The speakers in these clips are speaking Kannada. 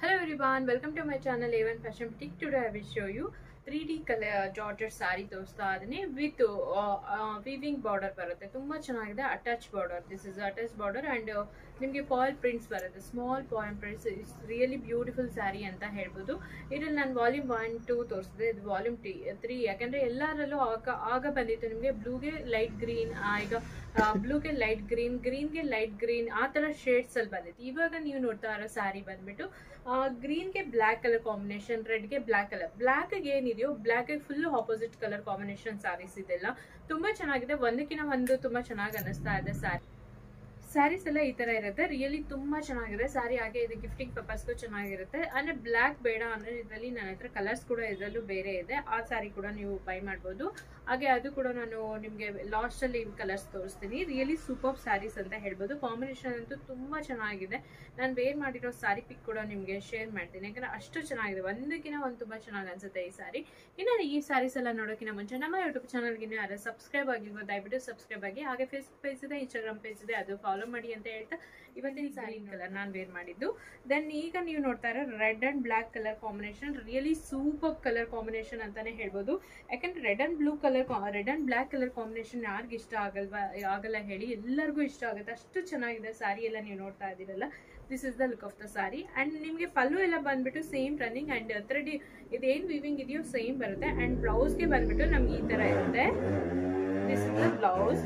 Hello everyone, welcome to my channel A1 Fashion Boutique. Today I will show you 3D color georgette sari ತೋರಿಸ್ತಾ ಇದೀನಿ ವಿತ್ ವಿವಿಂಗ್ ಬಾರ್ಡರ್ ಬರುತ್ತೆ ತುಂಬಾ ಚೆನ್ನಾಗಿದೆ attach border this is attach border and ನಿಮಗೆ ಪಾಲ್ ಪ್ರಿಂಟ್ಸ್ ಬರುತ್ತೆ ಸ್ಮಾಲ್ ಪಾಲ್ prints it's really beautiful sari ಅಂತ ಹೇಳ್ಬೋದು ಇದ್ರಲ್ಲಿ ನಾನು ವಾಲ್ಯೂಮ್ ಒನ್ ಟೂ ತೋರಿಸಿದೆ ಇದು ವಾಲ್ಯೂಮ್ ಟಿ ತ್ರೀ ಯಾಕಂದ್ರೆ ಎಲ್ಲರಲ್ಲೂ ಆಗ ಆಗ ಬಂದಿತ್ತು ನಿಮಗೆ ಬ್ಲೂಗೆ ಲೈಟ್ ಗ್ರೀನ್ ಈಗ ಬ್ಲೂಗೆ ಲೈಟ್ ಗ್ರೀನ್ ಗ್ರೀನ್ಗೆ ಲೈಟ್ ಗ್ರೀನ್ ಆ ಥರ ಶೇಡ್ಸ್ ಅಲ್ಲಿ ಬಂದಿತ್ತು ಇವಾಗ ನೀವು ನೋಡ್ತಾ ಇರೋ ಸ್ಯಾರಿ ಬಂದ್ಬಿಟ್ಟು ಗ್ರೀನ್ಗೆ ಬ್ಲ್ಯಾಕ್ ಕಲರ್ ಕಾಂಬಿನೇಷನ್ ರೆಡ್ಗೆ ಬ್ಲ್ಯಾಕ್ ಕಲರ್ ಬ್ಲ್ಯಾಕ್ ಏನಿದೆಯೋ black full opposite colour combination saris ಇದೆಲ್ಲ ತುಂಬಾ ಚೆನ್ನಾಗಿದೆ ಒಂದಕ್ಕಿಂತ ಒಂದು ತುಂಬಾ ಚೆನ್ನಾಗಿ ಅನಿಸ್ತಾ ಇದೆ ಸ್ಯಾರಿ ಸ್ಯಾರೀಸ್ ಎಲ್ಲ ಈ ತರ ಇರುತ್ತೆ ರಿಯಲಿ ತುಂಬಾ ಚೆನ್ನಾಗಿದೆ ಸ್ಯಾರಿ ಹಾಗೆ ಇದು ಗಿಫ್ಟಿಂಗ್ ಪರ್ಪಸ್ಗೂ ಚೆನ್ನಾಗಿರುತ್ತೆ ಅಂದ್ರೆ ಬ್ಲ್ಯಾಕ್ ಬೇಡ ಅಂದ್ರೆ ಇದರಲ್ಲಿ ನನ್ನ ಹತ್ರ ಕಲರ್ಸ್ ಕೂಡ ಇದರಲ್ಲೂ ಬೇರೆ ಇದೆ ಆ ಸ್ಯಾರಿ ಕೂಡ ನೀವು ಬೈ ಮಾಡ್ಬೋದು ಹಾಗೆ ಅದು ಕೂಡ ನಾನು ನಿಮಗೆ ಲಾಸ್ಟ್ ಅಲ್ಲಿ ಕಲರ್ಸ್ ತೋರಿಸ್ತೀನಿ ರಿಯಲಿ ಸೂಪರ್ ಸ್ಯಾರೀಸ್ ಅಂತ ಹೇಳ್ಬೋದು ಕಾಂಬಿನೇಷನ್ ಅಂತೂ ತುಂಬಾ ಚೆನ್ನಾಗಿದೆ ನಾನು ವೇರ್ ಮಾಡಿರೋ ಸ್ಯಾರಿ ಪಿಕ್ ಕೂಡ ನಿಮಗೆ ಶೇರ್ ಮಾಡ್ತೀನಿ ಯಾಕಂದ್ರೆ ಅಷ್ಟು ಚೆನ್ನಾಗಿದೆ ಒಂದಕ್ಕಿಂತ ಒಂದು ತುಂಬಾ ಚೆನ್ನಾಗಿ ಅನ್ಸುತ್ತೆ ಈ ಸ್ಯಾರಿ ಇನ್ನು ಈ ಸ್ಯಾರೀಸ್ ಎಲ್ಲ ನೋಡೋಕ್ಕಿಂತ ಮುಂಚೆ ನಮ್ಮ ಯೂಟ್ಯೂಬ್ ಚಾನಲ್ಗೆ ಯಾರು ಸಬ್ಸ್ಕ್ರೈಬ್ ಆಗಿಲ್ವೋ ದಯವಿಟ್ಟು ಸಬ್ಸ್ಕ್ರೈಬ್ ಆಗಿ ಹಾಗೆ ಫೇಸ್ಬುಕ್ ಪೇಜ್ ಇದೆ ಇನ್ಸ್ಟಾಗ್ರಾಮ್ ಪೇಜ್ ಇದೆ ಅದು ಫಾಲೋ ಮಾಡಿ ಅಂತ ಹೇಳ್ತಾ ಇವತ್ತಿನ ಸ್ಯಾರಿ ಕಲರ್ ನಾನು ವೇರ್ ಮಾಡಿದ್ದು ದೆನ್ ಈಗ ನೀವು ನೋಡ್ತಾ ಇರೋ red and black colour combination really super colour combination ಅಂತಾನೆ ಹೇಳ್ಬೋದು ಯಾಕಂದ್ರೆ red and blue colour red and black colour combination ಯಾರಿಗೂ ಇಷ್ಟ ಆಗಲ್ವಾ ಆಗಲ್ಲ ಹೇಳಿ ಎಲ್ಲರಿಗೂ ಇಷ್ಟ ಆಗುತ್ತೆ ಅಷ್ಟು ಚೆನ್ನಾಗಿದೆ ಸ್ಯಾರಿ ಎಲ್ಲ ನೀವು ನೋಡ್ತಾ ಇದ್ದೀರಲ್ಲ this is the look of the sari and ನಿಮಗೆ ಪಲ್ಲು ಎಲ್ಲ ಬಂದ್ಬಿಟ್ಟು ಸೇಮ್ ರನ್ನಿಂಗ್ ಅಂಡ್ ತ್ರೆಡಿ ಇದೇನು ವಿವಿಂಗ್ ಇದೆಯೋ ಸೇಮ್ ಬರುತ್ತೆ ಅಂಡ್ ಬ್ಲೌಸ್ಗೆ ಬಂದ್ಬಿಟ್ಟು ನಮ್ಗೆ ಈ ತರ ಇರುತ್ತೆ this is the blouse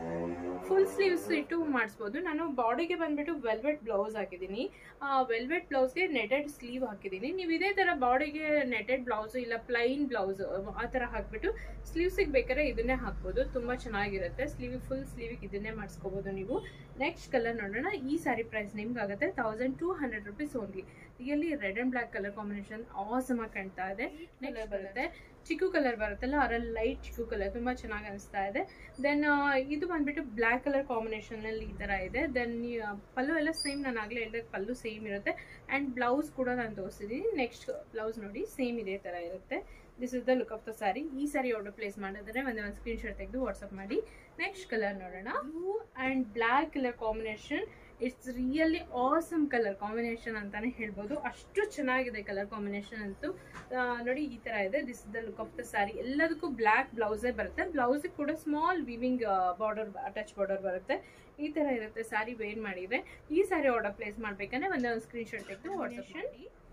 full sleeves ಇಟ್ಟು ಮಾಡಿಸ್ಬೋದು ನಾನು ಬಾಡಿಗೆ ಬಂದ್ಬಿಟ್ಟು ವೆಲ್ವೆಟ್ ಬ್ಲೌಸ್ ಹಾಕಿದ್ದೀನಿ ವೆಲ್ವೆಟ್ ಬ್ಲೌಸ್ಗೆ ನೆಟೆಡ್ ಸ್ಲೀವ್ ಹಾಕಿದ್ದೀನಿ ನೀವು ಇದೇ ಥರ ಬಾಡಿಗೆ ನೆಟೆಡ್ ಬ್ಲೌಸ್ ಇಲ್ಲ ಪ್ಲೈನ್ ಬ್ಲೌಸ್ ಆ ಥರ ಹಾಕ್ಬಿಟ್ಟು ಸ್ಲೀವ್ಸಿಗೆ ಬೇಕಾದ್ರೆ ಇದನ್ನೇ ಹಾಕ್ಬೋದು ತುಂಬ ಚೆನ್ನಾಗಿರುತ್ತೆ ಸ್ಲೀವ್ ಫುಲ್ ಸ್ಲೀವಿಗೆ ಇದನ್ನೇ ಮಾಡಿಸ್ಕೋಬೋದು ನೀವು ನೆಕ್ಸ್ಟ್ ಕಲರ್ ನೋಡೋಣ ಈ ಸ್ಯಾರಿ ಪ್ರೈಸ್ ನಿಮ್ಗೆ ಆಗುತ್ತೆ thousand two hundred rupees only really red and black colour combination awesome ಆಗಿ ಕಾಣ್ತಾ ಇದೆ ನೆಕ್ಸ್ಟ್ ಬರುತ್ತೆ ಚಿಕ್ಕು ಕಲರ್ ಬರುತ್ತಲ್ಲ ಅದರಲ್ಲಿ ಲೈಟ್ ಚಿಕ್ಕು ಕಲರ್ ತುಂಬಾ ಚೆನ್ನಾಗಿ ಅನಿಸ್ತಾ ಇದೆ ದೆನ್ ಇದು ಬಂದ್ಬಿಟ್ಟು ಬ್ಲ್ಯಾಕ್ ಕಲರ್ ಕಾಂಬಿನೇಷನ್ ಅಲ್ಲಿ ಈ ತರ ಇದೆ ದೆನ್ ಪಲ್ಲು ಎಲ್ಲ ಸೇಮ್ ನಾನು ಆಗ್ಲೇ ಹೇಳಿದ್ರೆ ಪಲ್ಲು ಸೇಮ್ ಇರುತ್ತೆ ಅಂಡ್ ಬ್ಲೌಸ್ ಕೂಡ ನಾನು ತೋರಿಸಿದೀನಿ ನೆಕ್ಸ್ಟ್ ಬ್ಲೌಸ್ ನೋಡಿ ಸೇಮ್ ಇದೇ ತರ ಇರುತ್ತೆ this is the look of the sari ಈ ಸ್ಯಾರಿ ಆರ್ಡರ್ ಪ್ಲೇಸ್ ಮಾಡಿದ್ರೆ ಒಂದೇ ಒಂದು ಸ್ಕ್ರೀನ್ ಶಾಟ್ ತೆಗೆದು ವಾಟ್ಸ್ಆಪ್ ಮಾಡಿ ನೆಕ್ಸ್ಟ್ ಕಲರ್ ನೋಡೋಣ blue and black colour combination it's really awesome colour combination ಅಂತಾನೆ ಹೇಳ್ಬೋದು ಅಷ್ಟು ಚೆನ್ನಾಗಿದೆ ಕಲರ್ ಕಾಂಬಿನೇಷನ್ ಅಂತೂ ನೋಡಿ ಈ ತರ ಇದೆ this the look of the sari ಎಲ್ಲದಕ್ಕೂ ಬ್ಲ್ಯಾಕ್ ಬ್ಲೌಸೇ ಬರುತ್ತೆ ಬ್ಲೌಸ್ ಕೂಡ small weaving border attach border ಬರುತ್ತೆ ಈ ತರ ಇರುತ್ತೆ ಸ್ಯಾರಿ ವೇರ್ ಮಾಡಿದ್ರೆ ಈ ಸ್ಯಾರಿ ಆರ್ಡರ್ ಪ್ಲೇಸ್ ಮಾಡ್ಬೇಕಂದ್ರೆ ಒಂದೇ ಒಂದು ಸ್ಕ್ರೀನ್ ಶಾಟ್ ತೆಗೆದು ವಾಟ್ಸಪ್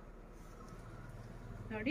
ನೋಡಿ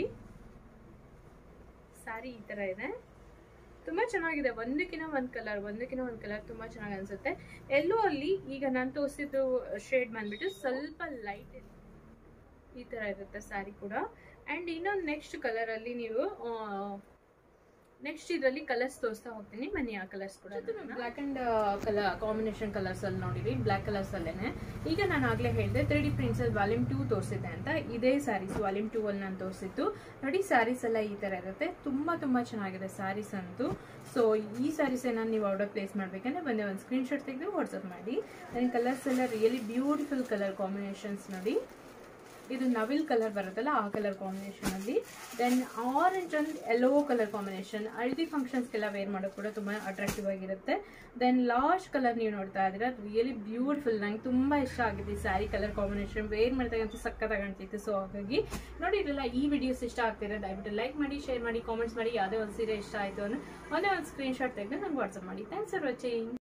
ಸ್ಯಾರಿ ಈ ತರ ಇದೆ ತುಂಬಾ ಚೆನ್ನಾಗಿದೆ ಒಂದಕ್ಕಿಂತ ಒಂದು ಕಲರ್ ಒಂದಕ್ಕಿಂತ ಒಂದು ಕಲರ್ ತುಂಬಾ ಚೆನ್ನಾಗಿ ಅನ್ಸುತ್ತೆ ಎಲ್ಲೋ ಅಲ್ಲಿ ಈಗ ನಾನು ತೋರಿಸಿದ್ದು ಶೇಡ್ ಬಂದ್ಬಿಟ್ಟು ಸ್ವಲ್ಪ ಲೈಟ್ ಈ ತರ ಇರುತ್ತೆ ಸ್ಯಾರಿ ಕೂಡ ಅಂಡ್ ಇನ್ನೊಂದು ನೆಕ್ಸ್ಟ್ ಕಲರ್ ಅಲ್ಲಿ ನೀವು ನೆಕ್ಸ್ಟ್ ಇದರಲ್ಲಿ ಕಲರ್ಸ್ ತೋರಿಸ್ತಾ ಹೋಗ್ತೀನಿ ಬನ್ನಿ ಆ ಕಲರ್ಸ್ ಕೂಡ black and colour combination colours ಅಲ್ಲಿ ನೋಡಿರಿ ಬ್ಲ್ಯಾಕ್ ಕಲರ್ಸ್ ಅಲ್ಲೇನೆ ಈಗ ನಾನು ಆಗ್ಲೇ ಹೇಳಿದೆ ತ್ರೀ ಡಿ ಪ್ರಿಂಟ್ಸ್ ಅಲ್ಲಿ ವಾಲ್ಯೂಮ್ ಟೂ ತೋರಿಸಿದೆ ಅಂತ ಇದೇ ಸ್ಯಾರೀಸ್ ವಾಲ್ಯೂಮ್ ಟೂ ಅಲ್ಲಿ ನಾನು ತೋರಿಸಿದ್ದು ನೋಡಿ ಸ್ಯಾರೀಸ್ ಎಲ್ಲ ಈ ತರ ಇರುತ್ತೆ ತುಂಬಾ ತುಂಬಾ ಚೆನ್ನಾಗಿದೆ ಸ್ಯಾರೀಸ್ ಅಂತೂ ಸೊ ಈ ಸ್ಯಾರೀಸ್ ಏನಾದ್ರು ನೀವು ಆರ್ಡರ್ ಪ್ಲೇಸ್ ಮಾಡ್ಬೇಕಂದ್ರೆ ಬಂದೆ ಒಂದು ಸ್ಕ್ರೀನ್ ಶಾಟ್ ತೆಗೆದು ವಾಟ್ಸಪ್ ಮಾಡಿ ನನ್ನ ಕಲರ್ಸ್ ಎಲ್ಲ ರಿಯಲಿ ಬ್ಯೂಟಿಫುಲ್ ಕಲರ್ ಕಾಂಬಿನೇಷನ್ಸ್ ನೋಡಿ ಇದು ನವಿಲ್ ಕಲರ್ ಬರುತ್ತಲ್ಲ ಆ ಕಲರ್ ಕಾಂಬಿನೇಷನ್ ಅಲ್ಲಿ then orange and yellow colour combination ಹಳದಿ ಫಂಕ್ಷನ್ಸ್ಗೆಲ್ಲ ವೇರ್ ಮಾಡೋಕೆ ಕೂಡ ತುಂಬಾ ಅಟ್ರಾಕ್ಟಿವ್ ಆಗಿರುತ್ತೆ ದೆನ್ ಲಾಸ್ಟ್ ಕಲರ್ ನೀವು ನೋಡ್ತಾ ಇದ್ದೀರಾ ರಿಯಲಿ ಬ್ಯೂಟಿಫುಲ್ ನಂಗೆ ತುಂಬಾ ಇಷ್ಟ ಆಗಿದೆ ಈ ಸ್ಯಾರಿ ಕಲರ್ ಕಾಂಬಿನೇಷನ್ ವೇರ್ ಮಾಡಿದಾಗಂತೂ ಸಕ್ಕತ್ತಾಗಿ ಕಾಣ್ತಿತ್ತು ಸೊ ಹಾಗಾಗಿ ನೋಡಿ ಇದೆಲ್ಲ ಈ ವಿಡಿಯೋಸ್ ಇಷ್ಟ ಆಗ್ತಿದೆ ದಯವಿಟ್ಟು ಲೈಕ್ ಮಾಡಿ ಶೇರ್ ಮಾಡಿ ಕಾಮೆಂಟ್ಸ್ ಮಾಡಿ ಯಾವುದೇ ಒಂದು ಸೀರೆ ಇಷ್ಟ ಆಯಿತು ಅಂದ್ರೆ ಒಂದೇ ಒಂದು ಸ್ಕ್ರೀನ್ ಶಾಟ್ ತೆಗೆದು ನಂಗೆ ವಾಟ್ಸಪ್ ಮಾಡಿ ಥ್ಯಾಂಕ್ಸ್ ಫಾರ್ ವಾಚಿಂಗ್